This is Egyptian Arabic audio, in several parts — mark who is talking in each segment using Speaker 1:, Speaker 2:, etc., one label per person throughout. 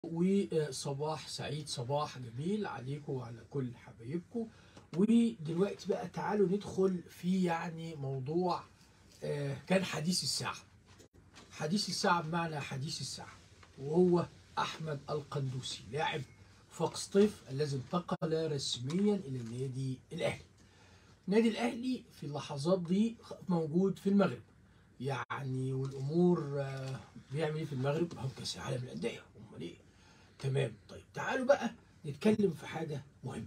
Speaker 1: وصباح سعيد صباح جميل عليكم وعلى كل حبايبكم ودلوقتي بقى تعالوا ندخل في يعني موضوع آه، كان حديث الساعة حديث الساعة بمعنى حديث الساعة وهو أحمد القندوسي لاعب فاقسطيف الذي انتقل رسميا إلى النادي الأهلي النادي الأهلي في اللحظات دي موجود في المغرب يعني والامور آه، بيعمل ايه في المغرب؟ هم كاس العالم للانديه امال ايه؟ تمام طيب تعالوا بقى نتكلم في حاجه مهمه.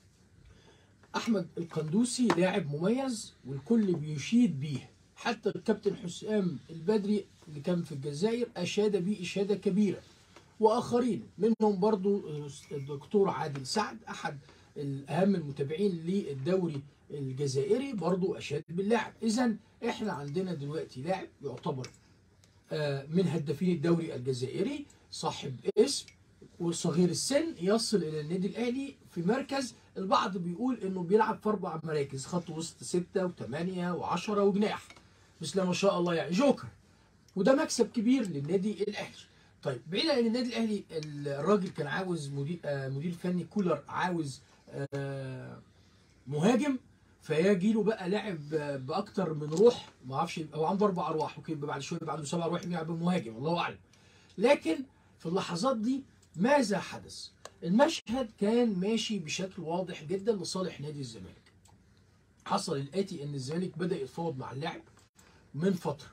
Speaker 1: احمد القندوسي لاعب مميز والكل بيشيد بيه حتى الكابتن حسام البدري اللي كان في الجزائر اشاد بيه اشاده كبيره واخرين منهم برضو الدكتور عادل سعد احد الاهم المتابعين للدوري الجزائري برضو اشاد باللاعب اذا احنا عندنا دلوقتي لاعب يعتبر آه، من هدافين الدوري الجزائري صاحب اسم وصغير السن يصل الى النادي الاهلي في مركز البعض بيقول انه بيلعب في اربع مراكز خط وسط سته وثمانيه وعشره وجناح بسم الله ما شاء الله يعني جوكر وده مكسب كبير للنادي الاهلي طيب بعيد عن النادي الاهلي الراجل كان عاوز مدير آه، مدير فني كولر عاوز آه، مهاجم فيجي له بقى لاعب باكتر من روح ما اعرفش هو عنده اربع ارواح ممكن يبقى بعد شويه يبقى عنده سبع ارواح يلعب مهاجم الله اعلم لكن في اللحظات دي ماذا حدث؟ المشهد كان ماشي بشكل واضح جدا لصالح نادي الزمالك. حصل الاتي ان الزمالك بدا يتفاوض مع اللاعب من فتره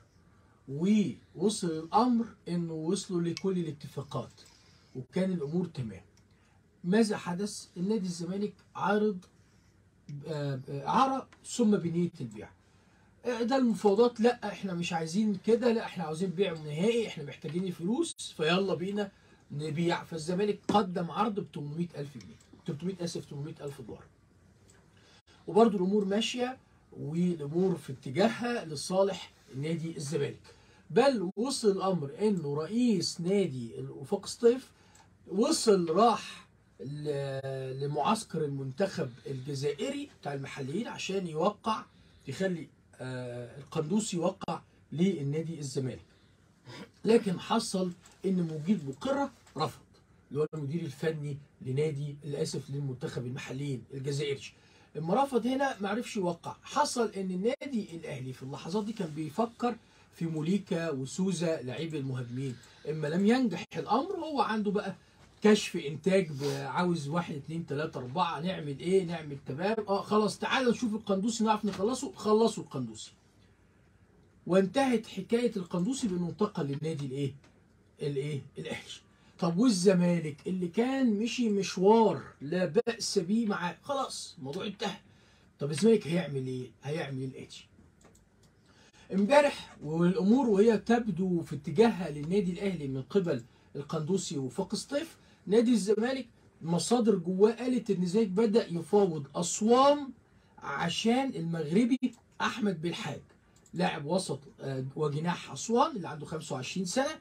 Speaker 1: ووصل الامر انه وصلوا لكل الاتفاقات وكان الامور تمام. ماذا حدث؟ النادي الزمالك عارض آه، آه، اعاره ثم بنيه البيع. آه، ده المفاوضات لا احنا مش عايزين كده لا احنا عاوزين بيع نهائي احنا محتاجين الفلوس فيلا بينا نبيع فالزمالك قدم عرض ب 800000 جنيه 300 اسف 800000 دولار وبرضه الامور ماشيه والامور في اتجاهها لصالح نادي الزمالك بل وصل الامر انه رئيس نادي الوفاق سطيف وصل راح ل- لمعسكر المنتخب الجزائري بتاع المحليين عشان يوقع يخلي آه، القندوسي يوقع للنادي الزمالك لكن حصل ان مجيد بقره رفض اللي هو المدير الفني لنادي للاسف للمنتخب المحليين الجزائري اما رفض هنا ما عرفش يوقع حصل ان النادي الاهلي في اللحظات دي كان بيفكر في موليكا وسوزا لاعبي المهاجمين اما لم ينجح الامر هو عنده بقى كشف انتاج ب- عاوز واحد اتنين تلاته اربعه نعمل ايه نعمل تمام اه خلاص تعالى نشوف القندوسي نعرف نخلصه خلصوا القندوسي وانتهت حكايه القندوسي بانه انتقل للنادي الايه؟ الايه؟ الاهلي. طب والزمالك اللي كان مشي مشوار لا باس به معاه خلاص الموضوع انتهى. طب الزمالك هيعمل ايه؟ هيعمل الاتي. امبارح والامور وهي تبدو في اتجاهها للنادي الاهلي من قبل القندوسي وفاق سطيف نادي الزمالك مصادر جواه قالت ان الزمالك بدا يفاوض اسوان عشان المغربي احمد بالحاج لاعب وسط آه، وجناح اسوان اللي عنده 25 سنه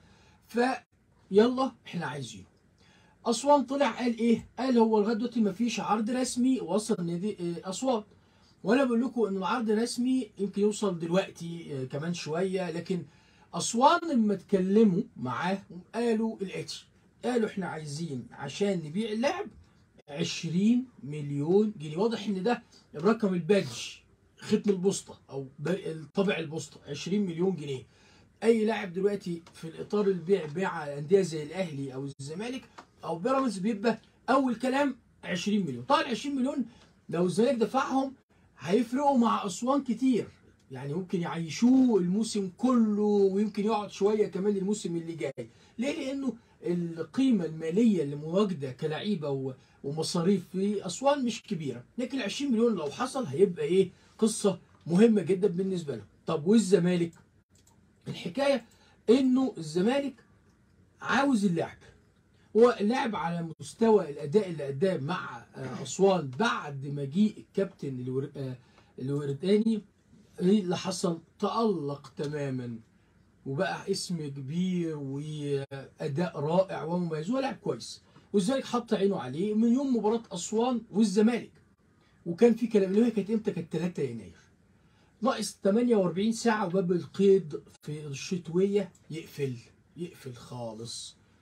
Speaker 1: فيلا احنا عايزينه اسوان طلع قال ايه قال هو لغايه دلوقتي ما فيش عرض رسمي وصل نادي آه، اسوان وانا بقول لكم ان العرض الرسمي يمكن يوصل دلوقتي آه، كمان شويه لكن اسوان لما اتكلموا معاه قالوا الاتي قالوا احنا عايزين عشان نبيع اللاعب 20 مليون جنيه واضح ان ده الرقم البادج ختم البوسطه او ب- طبع البوسطه 20 مليون جنيه اي لاعب دلوقتي في الاطار البيع بيع انديه زي الاهلي او الزمالك او بيراميدز بيبقى اول كلام 20 مليون طبعا 20 مليون لو الزمالك دفعهم هيفرقوا مع اسوان كتير يعني ممكن يعيشوه الموسم كله ويمكن يقعد شويه كمان الموسم اللي جاي ليه لانه القيمه الماليه اللي مواجده كلعيبه و- ومصاريف في اسوان مش كبيره لكن 20 مليون لو حصل هيبقى ايه قصه مهمه جدا بالنسبه له طب والزمالك الحكايه انه الزمالك عاوز اللاعب هو اللاعب على مستوى الاداء اللي اداه مع آه، اسوان بعد مجيء الكابتن الور- آه، الورداني ايه اللي حصل تالق تماما وبقى اسم كبير واداء رائع ومميز هو لاعب كويس والزمالك حط عينه عليه من يوم مباراه اسوان والزمالك وكان في كلام اللي هي كانت امتى كانت 3 يناير ناقص 48 ساعه وباب القيد في الشتويه يقفل يقفل خالص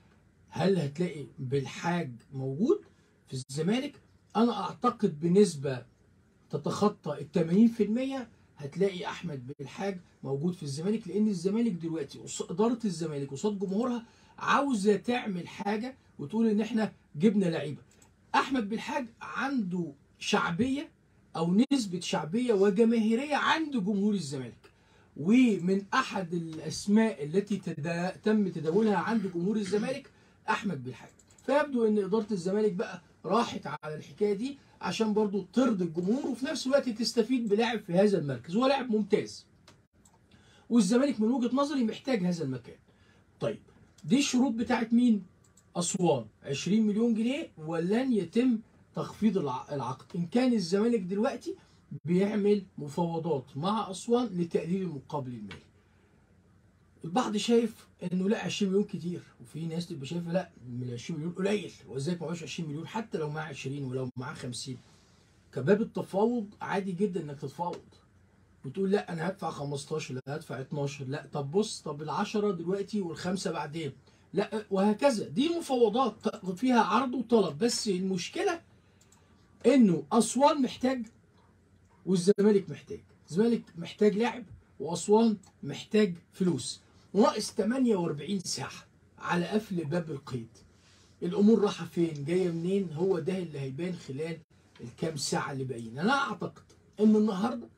Speaker 1: هل هتلاقي بالحاج موجود في الزمالك انا اعتقد بنسبه تتخطى ال 80% هتلاقي احمد بالحاج موجود في الزمالك لان الزمالك دلوقتي قص- اداره الزمالك قصاد جمهورها عاوزه تعمل حاجه وتقول ان احنا جبنا لعيبه احمد بالحاج عنده شعبيه او نسبه شعبيه وجماهيريه عند جمهور الزمالك ومن احد الاسماء التي تدا... تم تداولها عند جمهور الزمالك احمد بالحاج فيبدو ان اداره الزمالك بقى راحت على الحكايه دي عشان برضو ترضي الجمهور وفي نفس الوقت تستفيد بلاعب في هذا المركز هو لاعب ممتاز والزمالك من وجهه نظري محتاج هذا المكان طيب دي الشروط بتاعت مين اسوان 20 مليون جنيه ولن يتم تخفيض الع- العقد ان كان الزمالك دلوقتي بيعمل مفاوضات مع اسوان لتقليل المقابل المالي البعض شايف انه لا 20 مليون كتير وفي ناس تبقى شايفه لا من 20 مليون قليل وازاي معهوش 20 مليون حتى لو معاه 20 ولو معاه 50 كباب التفاوض عادي جدا انك تتفاوض وتقول لا انا هدفع 15 لا هدفع 12 لا طب بص طب العشرة دلوقتي والخمسه بعدين لا وهكذا دي مفاوضات فيها عرض وطلب بس المشكله انه اسوان محتاج والزمالك محتاج الزمالك محتاج لاعب واسوان محتاج فلوس ناقص 48 ساعه على قفل باب القيد الامور رايحه فين جايه منين هو ده اللي هيبان خلال الكام ساعه اللي باقيين انا اعتقد ان النهارده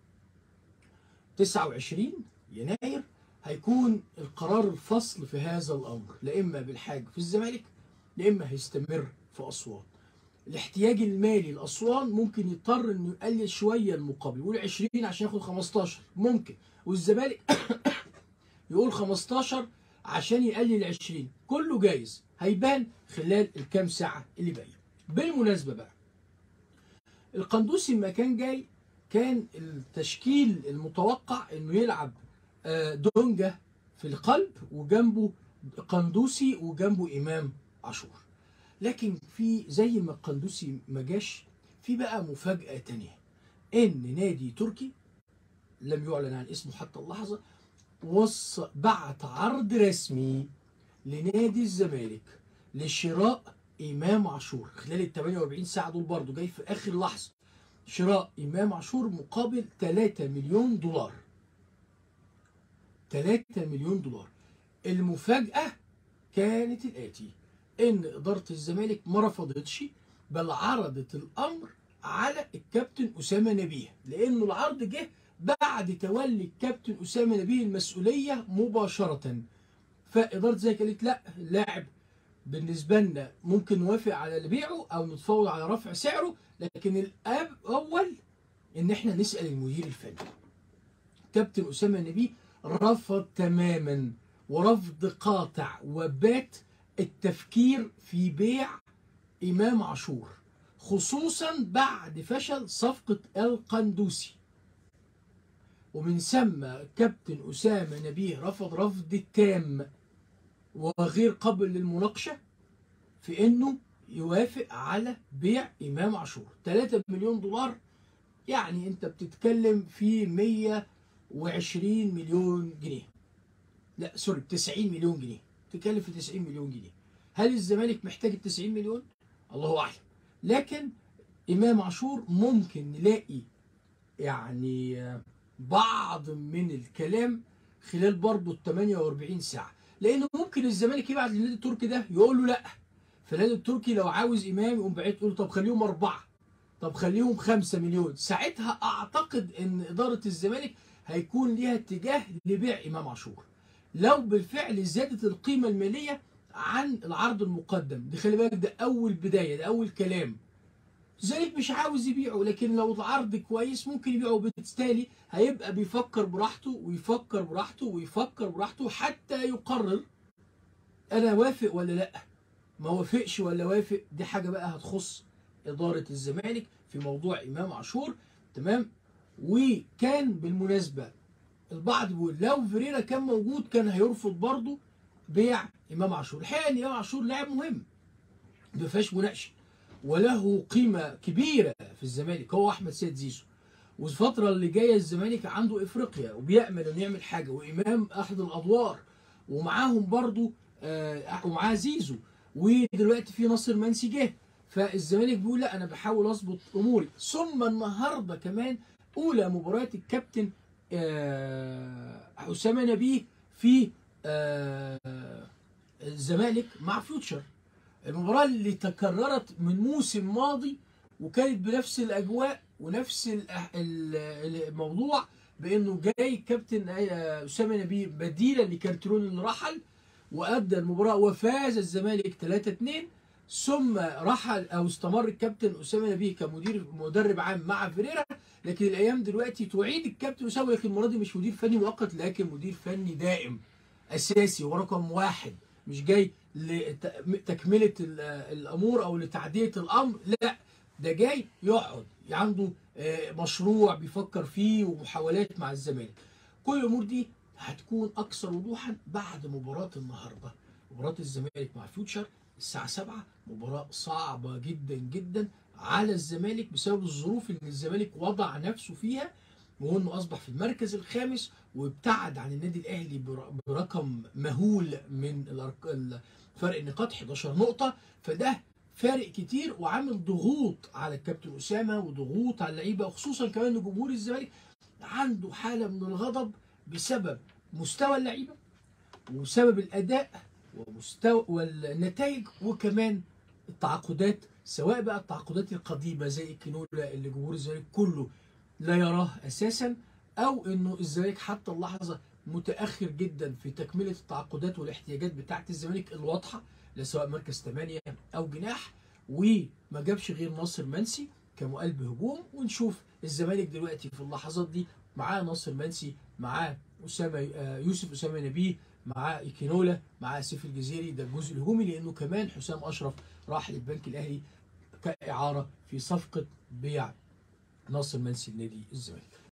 Speaker 1: 29 يناير هيكون القرار الفصل في هذا الامر لا اما بالحاج في الزمالك لا اما هيستمر في اسوان الاحتياج المالي لاسوان ممكن يضطر انه يقلل شويه المقابل يقول 20 عشان ياخد 15 ممكن والزمالك يقول 15 عشان يقلل 20 كله جايز هيبان خلال الكام ساعه اللي باقيه بالمناسبه بقى القندوسي لما كان جاي كان التشكيل المتوقع انه يلعب آه، دونجا في القلب وجنبه قندوسي وجنبه امام عاشور لكن في زي ما القندوسي ما جاش في بقى مفاجاه تانية ان نادي تركي لم يعلن عن اسمه حتى اللحظه وص بعت عرض رسمي لنادي الزمالك لشراء امام عاشور خلال ال 48 ساعه دول برضه جاي في اخر لحظه شراء امام عاشور مقابل 3 مليون دولار 3 مليون دولار المفاجاه كانت الاتي ان اداره الزمالك ما رفضتش بل عرضت الامر على الكابتن اسامه نبيه لانه العرض جه بعد تولي الكابتن اسامه نبيه المسؤوليه مباشره فاداره الزمالك قالت لا اللاعب بالنسبه لنا ممكن نوافق على بيعه او نتفاوض على رفع سعره لكن الاب اول ان احنا نسال المدير الفني كابتن اسامه نبيه رفض تماما ورفض قاطع وبات التفكير في بيع امام عاشور خصوصا بعد فشل صفقه القندوسي ومن ثم كابتن اسامه نبيه رفض رفض تام وغير قابل للمناقشه في انه يوافق على بيع امام عاشور 3 مليون دولار يعني انت بتتكلم في 120 مليون جنيه لا سوري 90 مليون جنيه بتتكلم في 90 مليون جنيه هل الزمالك محتاج ال 90 مليون الله اعلم لكن امام عاشور ممكن نلاقي يعني آه، بعض من الكلام خلال برضه ال 48 ساعه لانه ممكن الزمالك يبعت للنادي التركي ده يقول له لا فالنادي التركي لو عاوز امام يقوم بعت يقول له طب خليهم اربعه طب خليهم خمسة مليون ساعتها اعتقد ان اداره الزمالك هيكون ليها اتجاه لبيع امام عاشور لو بالفعل زادت القيمه الماليه عن العرض المقدم دي خلي بالك ده اول بدايه ده اول كلام الزمالك مش عاوز يبيعه لكن لو العرض كويس ممكن يبيعه بالتالي هيبقى بيفكر براحته ويفكر براحته ويفكر براحته حتى يقرر انا وافق ولا لا ما وافقش ولا وافق دي حاجه بقى هتخص اداره الزمالك في موضوع امام عاشور تمام وكان بالمناسبه البعض بيقول لو فيريرا كان موجود كان هيرفض برضه بيع امام عاشور الحقيقه ان امام عاشور لاعب مهم ما فيهاش مناقشه وله قيمه كبيره في الزمالك هو احمد سيد زيزو والفتره اللي جايه الزمالك عنده افريقيا وبيامل انه يعمل حاجه وامام احد الادوار ومعاهم برضه آه ومعاه زيزو ودلوقتي في ناصر منسي جه فالزمالك بيقول لا انا بحاول اظبط اموري ثم النهارده كمان اولى مباريات الكابتن آه، اسامه نبيه في آه، الزمالك مع فيوتشر المباراه اللي تكررت من موسم ماضي وكانت بنفس الاجواء ونفس ال- ال- الموضوع بانه جاي كابتن آه، اسامه نبيه بديلا لكارترون اللي رحل وادى المباراه وفاز الزمالك 3 2 ثم رحل او استمر الكابتن اسامه نبيه كمدير مدرب عام مع فيريرا لكن الايام دلوقتي تعيد الكابتن اسامه لكن المره دي مش مدير فني مؤقت لكن مدير فني دائم اساسي ورقم واحد مش جاي لتكمله ال- الامور او لتعديه الامر لا ده جاي يقعد عنده آه، مشروع بيفكر فيه ومحاولات مع الزمالك كل الامور دي هتكون اكثر وضوحا بعد مباراه النهارده مباراه الزمالك مع فيوتشر الساعه 7 مباراه صعبه جدا جدا على الزمالك بسبب الظروف اللي الزمالك وضع نفسه فيها وهو انه اصبح في المركز الخامس وابتعد عن النادي الاهلي بر- برقم مهول من الأرق- ال- فرق النقاط 11 نقطه فده فارق كتير وعامل ضغوط على الكابتن اسامه وضغوط على اللعيبه وخصوصا كمان إن جمهور الزمالك عنده حاله من الغضب بسبب مستوى اللعيبه وبسبب الاداء ومستوى والنتائج وكمان التعاقدات سواء بقى التعاقدات القديمه زي كينولا اللي جمهور الزمالك كله لا يراه اساسا او انه الزمالك حتى اللحظه متاخر جدا في تكمله التعاقدات والاحتياجات بتاعه الزمالك الواضحه لا سواء مركز 8 او جناح وما جابش غير ناصر منسي كمقلب هجوم ونشوف الزمالك دلوقتي في اللحظات دي معاه ناصر منسي معاه اسامه آه، يوسف اسامه نبيه معاه ايكينولا معاه سيف الجزيري ده الجزء الهجومي لانه كمان حسام اشرف راح للبنك الاهلي كاعاره في صفقه بيع ناصر منسي لنادي الزمالك